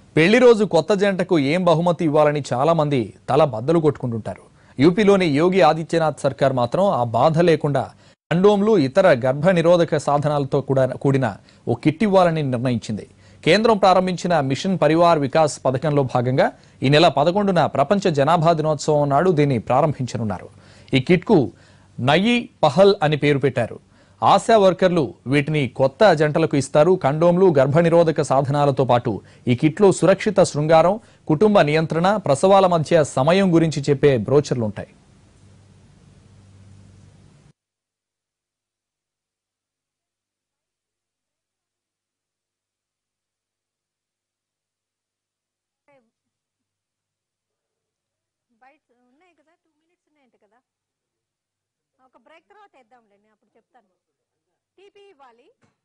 పెళ్లి రోజు కొత్త జంటకు ఏం బహుమతి ఇవ్వాలని చాలా మంది తల బద్దలు కొట్టుకుంటుంటారు యూపీలోని యోగి ఆదిత్యనాథ్ సర్కార్ మాత్రం ఆ బాధ లేకుండా కండోమ్లు ఇతర గర్భ నిరోధక సాధనాలతో కూడా కూడిన ఓ కిట్ ఇవ్వాలని నిర్ణయించింది కేంద్రం ప్రారంభించిన మిషన్ పరివార్ వికాస్ పథకంలో భాగంగా ఈ నెల పదకొండున ప్రపంచ జనాభా దినోత్సవం నాడు దీన్ని ప్రారంభించనున్నారు ఈ కిట్కు నయి పహల్ అని పేరు పెట్టారు ఆశా వర్కర్లు వీటిని కొత్త జంటలకు ఇస్తారు కండోమ్లు గర్భనిరోధక సాధనాలతో పాటు ఈ కిట్లో సురక్షిత శృంగారం కుటుంబ నియంత్రణ ప్రసవాల మధ్య సమయం గురించి చెప్పే బ్రోచర్లు ఉంటాయి బయట ఉన్నాయి కదా టూ మినిట్స్ ఉన్నాయంట కదా ఒక బ్రేక్ తర్వాత వేద్దాంలే నేను అప్పుడు చెప్తాను టీపీ ఇవ్వాలి